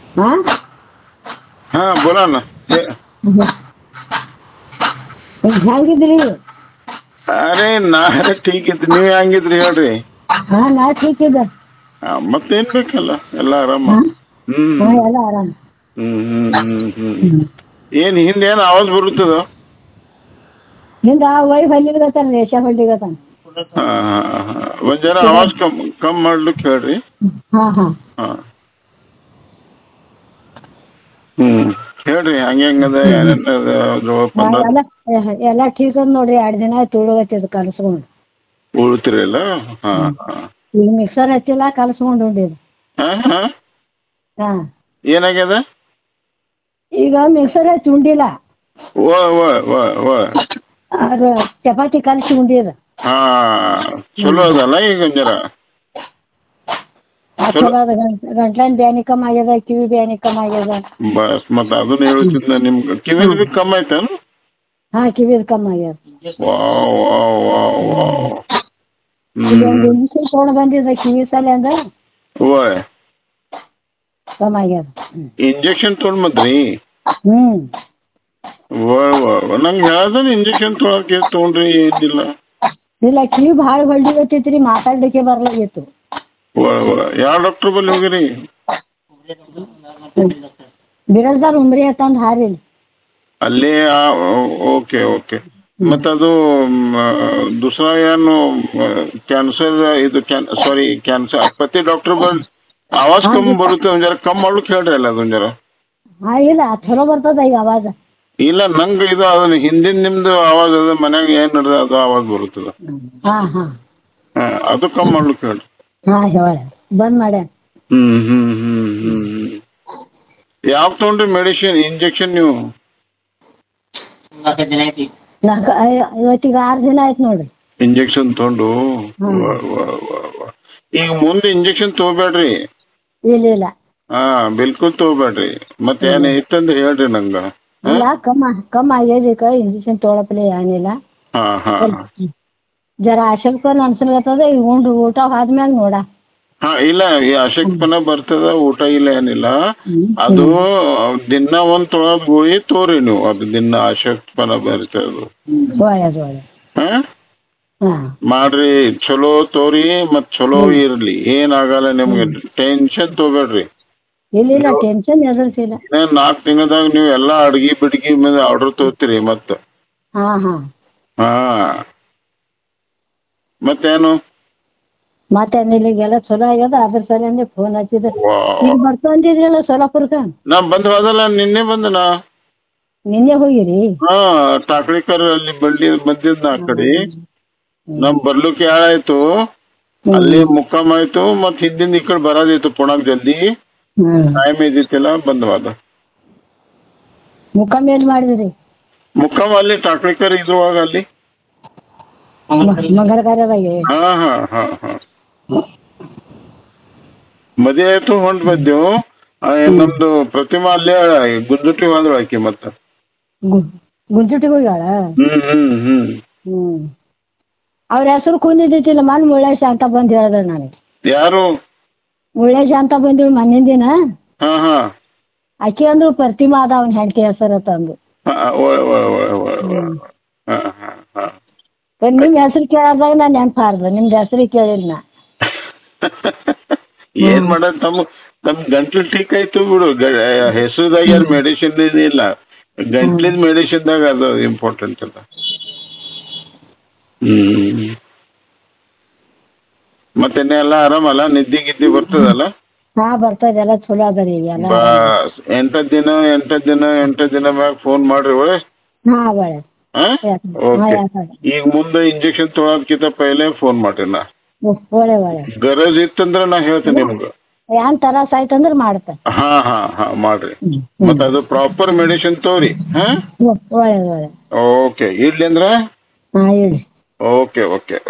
हा ಹಾ ಬೋಲಣ್ಣ ಹೆಂಗಿದ್ರಿ ಅರೆ ನಾ ಟೀಕ್ ಇತ್ತು ನೀವ್ ಹೆಂಗಿದ್ರಿ ಹೇಳ್ರಿ ಹಾ ನಾ ಠೀಕ್ ಇದ್ದ ಆ, ಮತ್ತೇನ್ ಬೇಕಲ್ಲ ಎಲ್ಲ ಆರಾಮ ಹಾ? ಹ್ಮ್ ಹಾ ಎಲ್ಲ ಆರಾಮ್ ಹ್ಮ್ ಹ್ಮ್ ಹ್ಮ್ ಹ್ಮ್ ಏನ್ ಹಿಂದೆ ಏನ್ ಆವಾಜ್ ಬರುತ್ತದ ಹಿಂದ ವೈ ಹೊಲಿಗತ್ತಾನ ರೇಷ ಹೊಲಿಗತ್ತಾನ ಹಾ ಹಾ ಹಾ ಒಂದ್ ಜರ ಆವಾಜ್ ಕಮ್ ಕಮ್ ಮಾಡ್ಲಿಕ್ ಹೇಳ್ರಿ ಹಾ ಹಾ ಹಾ ಹ್ಮ್ ಹೇಳ್ರಿ ಹಂಗೆ ಹೆಂಗದ ಏನೇನ್ ಅದ ಅದ್ರೊಳಗ್ ಹಾ, ಪಂಡ ಎಲ್ಲ ಎಲ್ಲ ಠೀಕ್ ಅದ ನೋಡ್ರಿ ಎರಡ್ ದಿನ ಆಯ್ತು ಉಳ್ಳೋಗತ್ತಿದ್ ಕಲ್ಸ್ಕೊಂಡು ಉಳ್ತಿರಲ್ಲ ಹಾ ಹಾ ಈಗ ಮಿಕ್ಸರ್ ಹಚ್ಚಿಲ್ಲ ಕಲ್ಸ್ಕೊಂಡು ಉಂಡಿದ್ ಹಾ ಹಾ ಹಾ ಏನಾಗ್ಯದ ಈಗ ಮಿಕ್ಸರ್ ಹಚ್ಚಿ ಉಂಡಿಲ್ಲ ವ ವ ವ ವ ಅದು ಚಪಾತಿ ಕಲ್ಸಿ ಉಂಡಿದ ಹಾ ಚಲೋ ಅದಲ್ಲ ಈಗ ಒಂದ್ ಜರ ಆ ಚಲೋ ಅದ ಗಂಟ್ಲನ್ ಬ್ಯಾನಿ ಕಮ್ ಆಗ್ಯದ ಕಿವಿ ಬ್ಯಾನಿ ಕಮ್ ಆಗ್ಯದ ಬಸ್ ಮತ್ತ ಅದನ್ನ ಹೇಳ್ತಿದ್ನ ನಿಮ್ ಕಿವಿದ್ ಬಿ ಕಮ್ಮಿ ಆಯ್ತೇನು ಹಾ ಕಿವಿದ್ ಕಮ್ ಆಗ್ಯದ ವಾವ್ ವಾವ್ ವಾವ್ ವಾವ್ ಇದೊಂದು ಹ್ಮ್ ಇಂಜೆಕ್ಷನ್ ತೊಗೊಂಡ್ ಬಂದಿದ್ದ ಕಿವಿ ಸಲಿ ಅಂದ ಓಯ್ ಕಮ್ ಆಗ್ಯದ ಇಂಜೆಕ್ಷನ್ ತೊಗೊಂಡ್ ಬಂದ್ರಿ ಹ್ಮ್ ವ ವ ವ ನಂಗೆ ಹೇಳ್ದನ ಇಂಜೆಕ್ಷನ್ ತೊಗೊಳಕ್ಕೆ ತೊಗೊಂಡ್ರಿ ಏನಿಲ್ಲ ಇಲ್ಲ ಕಿವಿ ಭಾಳ ಹೊಳ್ಳಿಗತ್ತೈತ್ರಿ ಮಾತಾಡ್ಲಿಕ್ಕೆ ಬರ್ಲಾಗಿತ್ತು ವ ವ ಯಾವ ಡಾಕ್ಟರ್ ಬಲ್ಲಿ ಹೋಗಿರಿ ಬಿರಸ್ದಾರ್ ಉಮ್ರಿ ಅಂತಂದ್ ಹಾರಿ ಅಲ್ಲಿ ಓಕೆ ಓಕೆ ಮತ್ತದು ಮ, ದುಸರಾ ಏನು ಕ್ಯಾನ್ಸರ್ ಇದು ಸಾರಿ ಕ್ಯಾನ್ಸರ್ ಪತಿ ಡಾಕ್ಟರ್ ಬಂದ್ ಆವಾಜ್ ಕಮ್ಮಿ ಬರುತ್ತೆ ಒಂದ್ ಜರ ಕಮ್ಮಿ ಮಾಡ್ಲಿಕ್ಕೆ ಹೇಳ್ರಿ ಅಲ್ಲ ಅದೊಂದ್ ಜರ ಹಾ ಇಲ್ಲ ಚಲೋ ಬರ್ತದ ಈಗ ಅವಾಜ ಇಲ್ಲ ನಂಗೆ ಇದು ಅದನ್ನ ಹಿಂದಿನ ನಿಮ್ದು ಆವಾಜ್ ಅದ ಮನ್ಯಾಗ ಏನ್ ನಡೆದ ಅದು ಆವಾಜ್ ಬರುತ್ತದ ಹಾ ಹಾ ಹಾ, ಅದು ಕಮ್ಮಿ ಮಾಡ್ಲಿಕ್ಕೆ ಹೇಳ್ರಿ ಹಾ ಹೇಳ ಬಂದ್ ಮಾಡ್ಯಾನ ಹ್ಮ್ ಹ್ಮ್ ಹ್ಮ್ ಹ್ಮ್ ಹ್ಮ್ ಯಾವ ತಗೊಂಡ್ರಿ ಮೆಡಿಸಿನ್ ಇಂಜೆಕ್ಷನ್ ನೀವು ನಾಲ್ಕು ಐ- ಇವತ್ತಿಗೆ ಆರು ದಿನ ಆಯ್ತು ನೋಡ್ರಿ ಇಂಜೆಕ್ಷನ್ ತಗೊಂಡು ಹ್ಮ್. ವಾ, ವಾ, ವಾ, ವಾ. ಈಗ ಮುಂದೆ ಇಂಜೆಕ್ಷನ್ ತಗೋಬೇಡ್ರಿ ಇಲ್ಲ ಇಲ್ಲ ಹಾ ಬಿಲ್ಕುಲ್ ತಗೋಬೇಡ್ರಿ ಮತ್ತೇನ್ ಇತ್ತಂದ್ರೆ ಹೇಳ್ರಿ ನಂಗ ಹಾ? ಇಲ್ಲ ಕಮ್ಮ ಕಮ್ಮ ಆಗ್ಯದೀಕ ಇಂಜೆಕ್ಷನ್ ತೊಗೊಳಪ್ಲೆ ಏನಿಲ್ಲ ಹಾ ಹಾ ಜರ ಅಶಕ್ತನ ಅನ್ಸಲತ್ತದ ಈಗ ಉಂಡು ಊಟ ಆದ್ಮ್ಯಾಗ ನೋಡ ಹಾ ಇಲ್ಲ ಈ ಅಶಕ್ತಪನ ಬರ್ತದ ಊಟ ಇಲ್ಲ ಏನಿಲ್ಲ ಹ್ಮ್. ಅದು ದಿನ ಒಂದ್ ತೊಳದ್ ಗುಳಿ ತೋರಿ ನೀವು ಅದು ದಿನ ಅಶಕ್ತಪನ ಬರ್ತದ ಒಳ್ಳೇದು ಒಳ್ಳೇದು ಹಾ ಹಾ ಮಾಡ್ರಿ ಚಲೋ ತೋರಿ ಮತ್ ಚಲೋ ಇರ್ಲಿ ಏನಾಗಲ್ಲ ನಿಮ್ಗೆ ಟೆನ್ಷನ್ ತಗೋಬೇಡ್ರಿ ಇಲ್ಲ ಇಲ್ಲ ಟೆನ್ಷನ್ ಎದುರ್ಸಿಲ್ಲ ಇನ್ನೇನ್ ನಾಲ್ಕು ತಿಂಗಳದಾಗ ನೀವು ಎಲ್ಲಾ ಅಡ್ಗಿ ಬಿಡ್ಗಿ ಮೇಲೆ ಆರ್ಡರ್ ತಗೋತೀರಿ ಮತ್ತ ಹಾ ಹಾ ಹಾ ಮತ್ತೇನು ಮತ್ತೆ ಇಲ್ಲಿಗೆಲ್ಲ ಚಲೋ ಆಗ್ಯದ ಅದ್ರ ಸಲಿಂದ ಫೋನ್ ಹಚ್ಚಿದ ವಾವ್. ಈಗ ಬರ್ತಾ ಅಂದಿದ್ರಲ್ಲ ಸೋಲಾಪುರಕ್ಕ ನಾ ಬಂದ್ ಹೋದಲ್ಲ ನಿನ್ನೆ ಬಂದನಾ ನಿನ್ನೆ ಹೋಗಿರಿ ಹಾ ಟಾಕ್ಳಿಕರ್ ಅಲ್ಲಿ ಬಂದಿ ಬಂದಿದ್ನ ಆ ಕಡೆ ನಮ್ ಬರ್ಲಿಕ್ಕೆ ಯಾಳಾಯ್ತು ಅಲ್ಲಿ ಮುಕ್ಕಾಮ್ ಆಯ್ತು ಮತ್ ಹಿಂದಿಂದ ಈ ಕಡೆ ಬರೋದಿತ್ತು ಪುಣಾಕ್ ಜಲ್ದಿ ಹ್ಮ್ ಟೈಮ್ ಇದ್ದಿತ್ತಿಲ್ಲ ಬಂದ್ವಾದ ಮುಖ ಮೇಲ್ ಮಾಡಿದ್ರಿ ಮುಕ್ಕಾಮ್ ಅಲ್ಲಿ ಟಾಕ್ಳಿಕರ್ ಇದ್ರೊಳಗ ಅಲ್ಲಿ ಮಂಗಲ ಕಾರ್ಯದಾಗೆ ಹಾ ಹಾ ಹಾ ಹಾ ಮದುವೆ ಆಯ್ತು ಹೊಂಟ್ ಬಂದೆವು ಆ, ನಮ್ದು ಪ್ರತಿಮಾ ಅಲ್ಲೇ ಗುಂಜುಟಿ ಹೋದ್ರು ಆಕಿ ಮತ್ತ ಗುಂಜುಟಿಗೆ ಹೋಗ್ಯಾಳ ಹ್ಮ್ ಹ್ಮ್ ಹ್ಮ್ ಹ್ಮ್ ಅವ್ರ ಹೆಸರು ಕುಂದಿದ್ದಿತ್ತಿಲ್ಲ ಮನ್ ಮುಳ್ಳೇಶ ಅಂತ ಬಂದ್ ಹೇಳ್ದ ನನಗೆ ಯಾರು ಮುಳ್ಳೇಶ ಅಂತ ಬಂದಿವಿ ಮಣ್ಣಿನ ದಿನ ಹಾ ಹಾ ಆಕಿ ಅಂದ್ರು ಪ್ರತಿಮಾ ಅದ ಅವ್ನ ಹೆಂಡತಿ ಹೆಸರು ತಂದು ಹಾ, ಓಯ್ ಓಯ್ ಓಯ್ ಓಯ್ ಓಯ್. ಹಾ ಹಾ ಹಾ ನಿಮ್ ಹೆಸರು ಕೇಳಿದಾಗ ನಾನು ನೆನ್ಪು ಹಾರ್ದ ನಿಮ್ದು ಹೆಸರು ಕೇಳಿಲ್ಲ ನಾ ಏನ್ ಮಾಡೋದ್ ತಮ್ಮ ತಮ್ ಗಂಟ್ಲು ಟೀಕ್ ಆಯ್ತು ಬಿಡು ಹೆಸರುದಾಗ ಏನ್ ಮೆಡಿಸಿನ್ ಇಲ್ಲ ಗಂಟ್ಲಿನ ಮೆಡಿಸಿನ್ದಾಗ ಅದು ಇಂಪಾರ್ಟೆಂಟ್ ಅದ ಹ್ಮ್ ಮತ್ತೆ ಎಲ್ಲ ಆರಾಮಲ್ಲ ನಿದ್ದಿ ಗಿದ್ದಿ ಬರ್ತದಲ್ಲ ಹಾ ಬರ್ತದೆ ಎಲ್ಲ ಚಲೋ ಅದ ರೀ ಎಲ್ಲ ಬಸ್ ಎಂಟದ್ ದಿನ ಎಂಟದ್ ದಿನ ಎಂಟದ್ ದಿನ ಮ್ಯಾಗ ಫೋನ್ ಮಾಡ್ರಿ ಒಳ್ಳೆ ಹಾ ಒಳ್ಳೆ ಹಾ ಯಾಕೆ? ಓಕೆ ಹಾ, ಯಾಕೆ? ಈಗ ಮುಂದೆ ಇಂಜೆಕ್ಷನ್ ತೊಗೊಳೋದ್ಕಿಂತ ಪೈಲೆ ಫೋನ್ ಮಾಡ್ರಿ ನಾ ಒಳ್ಳೆ ಒಳ್ಳೆ ಗರಜ್ ಇತ್ತಂದ್ರ ನಾ ಹೇಳ್ತೇನೆ ನಿಮ್ಗೆ ಏನ್ ತರಾಸ ಆಯ್ತಂದ್ರ ಮಾಡ್ತ ಹಾ ಹಾ ಹಾ ಮಾಡ್ರಿ ಮತ್ತ ಅದು ಪ್ರಾಪರ್ ಮೆಡಿಸಿನ್ ತಗೋರಿ ಹಾ ಒಳ್ಳೆ ಒಳ್ಳೆ ಓಕೆ ಇಡ್ಲಿ ಅಂದ್ರ ಹಾ ಹೇಳಿ ಓಕೆ ಓಕೆ